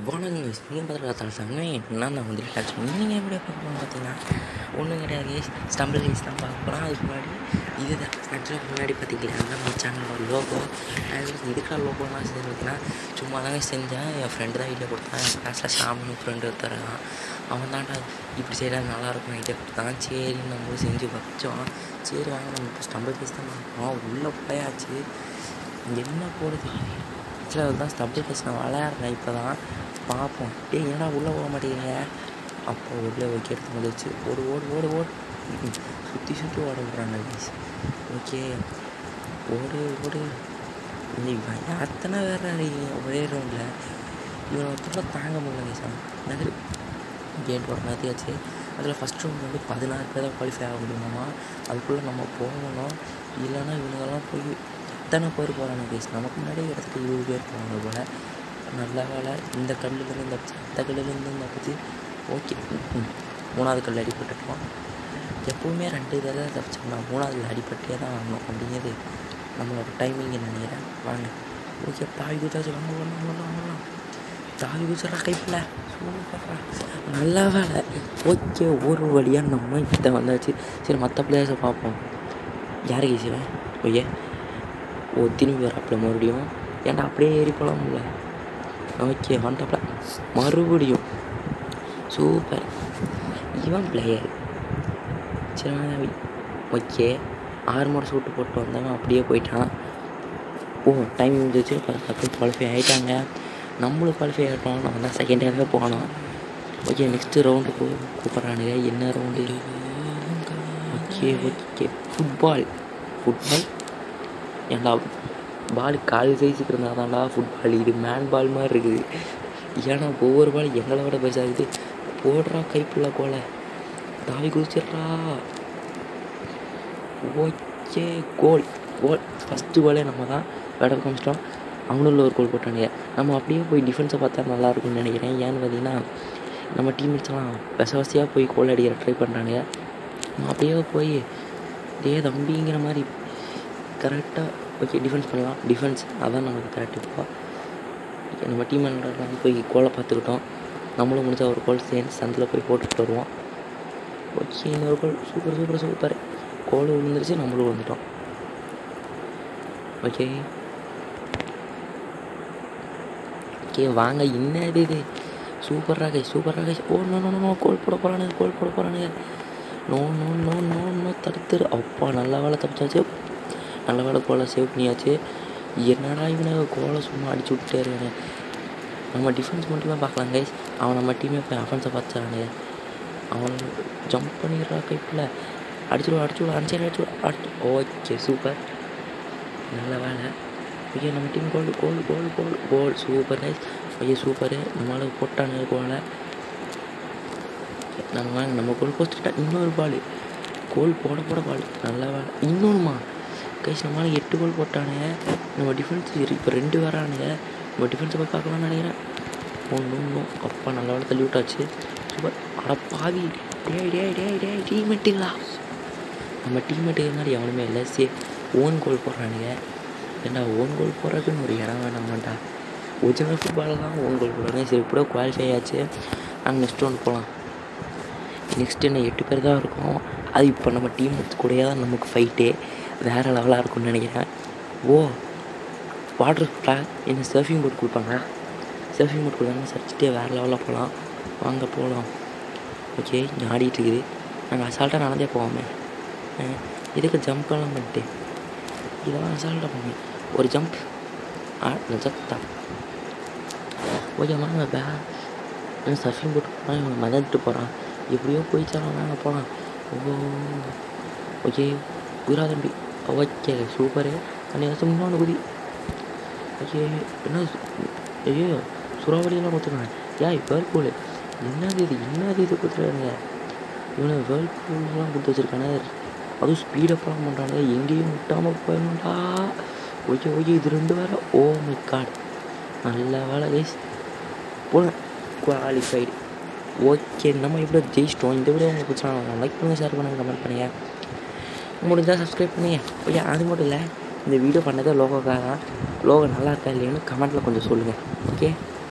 வணக்கம் guys. நீங்கள் பார்த்துட்டு தலைசாங்க நான் தான் வந்து ரிலாக்ஸ் பண்ணி நீங்கள் எப்படி பார்க்கணும் பார்த்தீங்கன்னா ஒன்றும் கிடையாது ஸ்டம்பிள் ரைஸ் தான் பார்க்க போகிறோம் அதுக்கு முன்னாடி இதுதான் ஆக்சுவலாக முன்னாடி பார்த்தீங்களா அதான் நம்ம சேனலோட லோகோ இதுக்காக லோகோலாம் செஞ்சு பார்த்தீங்கன்னா சும்மா தாங்க செஞ்சேன் என் ஃப்ரெண்டு தான் வீட்டில் கொடுத்தான் என் கிளாஸில் ஷாமினு ஃப்ரெண்டு ஒருத்தர் அவன் தான்டா இப்படி செய்தால் நல்லாயிருக்கும் ஐடியா கொடுத்தான் சரி நம்ம செஞ்சு வச்சோம் சரி வாங்க நம்ம இப்போ ஸ்டம்பிள் ரைஸ் தான் பார்க்குறோம் உள்ளே போயாச்சு என்ன போடுது ஆக்சுவலாக தான் ஸ்டம்பிள் கேஸ் நான் விளையாடுறேன் இப்போ தான் பார்ப்போம் டேய் ஏன்னா உள்ளே போக மாட்டேங்கிறீங்க அப்போ உள்ளே வைக்கிறது வந்துச்சு ஓடு ஓடு ஓடு ஓடு சுற்றி சுற்றி ஓட விட்றாங்க கைஸ் ஓகே ஓடு ஓடு இவன் அத்தனை வேற அடிக்கிறீங்க ஒரே ரவுண்டில் இவனை ஒருத்தர் தாங்க முடியல கைஸ் நகர் கேட் ஒரு மாற்றியாச்சு அதில் ஃபஸ்ட் ரவுண்ட் வந்து பதினாறு பேர் தான் குவாலிஃபை ஆக முடியுமாமா அதுக்குள்ளே நம்ம போகணும் இல்லைன்னா இவனுங்கெல்லாம் போய் இத்தனை பேர் போகிறாங்க கைஸ் நமக்கு முன்னாடியே இடத்துக்கு இருபது பேர் போவாங்க போல் நல்ல வேலை இந்த கல்லுலேருந்து இந்த அந்த கல்லுலேருந்து இந்த பற்றி ஓகே மூணாவது கல் அடிபட்டுட்டோம் எப்போவுமே ரெண்டு இதில் தப்பிச்சோம்னா மூணாவதுல அடிபட்டே தான் வரணும் அப்படிங்கிறது நம்மளோட டைமிங் நினைக்கிறேன் வாங்க ஓகே தாவி குச்சாச்சு வாங்க வரலாம் வரலாம் வரலாம் தாவி குச்சரா கைப்பில் சூப்பரா நல்ல வேலை ஓகே ஒரு வழியாக நம்ம இதை வந்தாச்சு சரி மற்ற பிளேயர்ஸை பார்ப்போம் யார் கேசிவன் ஓய்யே ஓ திரும்பி வராப்புல மறுபடியும் ஏன்டா அப்படியே ஏறி போகலாம்ல ஓகே வந்துட்டாப்ல மறுபடியும் சூப்பர் இவன் பிளேயர் சரி ஓகே ஆர்மர் சூட்டு போட்டு வந்தவன் அப்படியே போயிட்டான் ஓ டைம் முடிஞ்சிச்சு டக்கு குவாலிஃபை ஆகிட்டாங்க நம்மளும் குவாலிஃபை ஆகிட்டோம் நம்ம தான் செகண்ட் இயர்வே போகணும் ஓகே நெக்ஸ்ட்டு ரவுண்டு கூ கூப்பிட்றானுங்க என்ன round okay okay football football ஏன்டா பால் கால் சைஸுக்கு இருந்தால் தான்டா ஃபுட்பால் இது மேன் பால் மாதிரி இருக்குது ஏன்னா ஒவ்வொரு பால் எங்களை விட பெருசாகுது போடுறா கைப்புள்ள கோலை தாவி குதிச்சிட்றா ஓகே கோல் கோல் ஃபஸ்ட்டு கோலே நம்ம தான் விட காமிச்சிட்டோம் அவனுள்ள ஒரு கோல் போட்டானுங்க நம்ம அப்படியே போய் டிஃபென்ஸை பார்த்தா நல்லாயிருக்கும்னு நினைக்கிறேன் ஏன்னு பார்த்தீங்கன்னா நம்ம டீம்மேட்ஸ்லாம் விசவசியாக போய் கோல் அடிக்கிற ட்ரை பண்ணுறானுங்க நம்ம அப்படியே போய் இதே தம்பிங்கிற மாதிரி கரெக்டாக ஓகே டிஃபென்ஸ் பண்ணலாம் டிஃபென்ஸ் அதான் நமக்கு கரெக்ட் இப்போ நம்ம டீம் மெம்பர்லாம் போய் கோலை பார்த்துக்கிட்டோம் நம்மளும் முடிஞ்ச ஒரு கோல் சேர்ந்து சந்தில் போய் போட்டுட்டு வருவோம் ஓகே இன்னொரு goal super super super goal விழுந்துருச்சு நம்மளும் வந்துட்டோம் ஓகே ஓகே வாங்க என்னது இது சூப்பராக கை சூப்பராக கை oh no no no goal போட போகிறானுங்க கோல் போட போகிறானுங்க no no no no no தடுத்துரு அப்பா நல்ல வேலை தப்பிச்சாச்சு நல்ல வேலை கோலை சேவ் பண்ணியாச்சு என்னடா இவனை கோலை சும்மா அடிச்சு விட்டாரு நம்ம டிஃபென்ஸ் மட்டுமே பார்க்கலாம் கைஸ் அவன் நம்ம டீமே போய் அஃபென்ஸை பார்த்துறானுங்க அவன் ஜம்ப் பண்ணிடுறா கைப்பில் அடிச்சுடுவா அடிச்சுடுவா அஞ்சு அடிச்சு அடிச்சு ஓகே சூப்பர் நல்ல வேலை ஓகே நம்ம team goal goal goal goal goal super guys okay super நம்மளால் போட்டானுங்க கோலை நம்ம நம்ம கோல் போஸ்ட்டுட்டா இன்னொரு பால் கோல் போட போட பால் நல்ல வேலை இன்னொன்றுமா கைஸ் நம்மளால் எட்டு கோல் போட்டானுங்க நம்ம டிஃபென்ஸ் இப்போ ரெண்டு வரானுங்க நம்ம டிஃபென்ஸை போய் பார்க்கலாம்னு நினைக்கிறேன் ஒன்று ஒன்றும் அப்பா நல்ல வேலை தள்ளி விட்டாச்சு சூப்பர் அட பாவி டே டே டே டே டீம்மேட்டுங்களா நம்ம டீம்மேட்டுக்கு மாதிரி எவனுமே இல்லை சே ஓன் கோல் போடுறானுங்க ஏண்டா ஓன் கோல் போடுறதுக்குன்னு ஒரு இடம் வேணாமாண்டா ஒரிஜினல் ஃபுட்பாலில் தான் ஓன் கோல் போடுறாங்க சரி இப்படியோ குவாலிஃபை ஆச்சு நாங்கள் நெக்ஸ்ட் ஒன்று போகலாம் நெக்ஸ்ட் என்ன எட்டு பேர் தான் இருக்கும் அது இப்போ நம்ம டீம் கூடயே தான் நமக்கு ஃபைட்டே வேறு லெவலாக இருக்கும்னு நினைக்கிறேன் ஓ வாட்டர் ஃப்ளாக் என்ன சர்ஃபிங் போட் கொடுப்பாங்க சர்ஃபிங் போட் கொடுத்தாங்க சர்ச்சிட்டே வேறு லெவலில் போகலாம் வாங்க போகலாம் ஓகே இங்கே ஆடிட்டு இருக்குது நாங்கள் அசால்ட்டாக நடந்தே போவோமே இதுக்கு ஜம்ப்லாம் பண்ணிட்டு இதெல்லாம் அசால்ட்டாக போங்க ஒரு ஜம்ப் ஆ சத்தா ஓகே வாங்க பே சர்ஃபிங் போட்டு போனால் இவனை மதந்துட்டு போகிறான் எப்படியோ போயிச்சாலும் வாங்க போகலாம் ஓ ஓகே குதிரா தம்பி ஓகே சூப்பரு அன்னைக்கு ஏதாச்சும் இன்னொன்று குதி ஓகே என்ன ஐயோ சுறாவளியெல்லாம் கொடுத்துருக்காங்க ஏன் வேர்ல்பூல் என்னது இது என்னது இது கொடுத்துருக்காங்க இவனை வேர்ல்பூல்லாம் கொடுத்து வச்சுருக்கானே அதுவும் ஸ்பீடப்லாம் பண்ணுறாங்க எங்கேயும் விட்டாமல் போயணும்டா ஓகே ஓகே இது ரெண்டு வேறு ஓ மை காட் நல்ல வேலை கைஸ் போன குவாலிஃபைடு ஓகே நம்ம இப்படி ஜெயிச்சிட்டோம் இந்த வீடியோ உங்களுக்கு பிடிச்சா லைக் பண்ணுங்கள் ஷேர் பண்ணுங்கள் கமெண்ட் பண்ணுங்கள் முடிஞ்சால் சப்ஸ்கிரைப் பண்ணுங்க ஓகே அது மட்டும் இல்லை இந்த வீடியோ பண்ணதே லோகோக்காக தான் லோகோ நல்லா இருக்கா இல்லையான்னு கமெண்ட்டில் கொஞ்சம் சொல்லுங்கள் ஓகே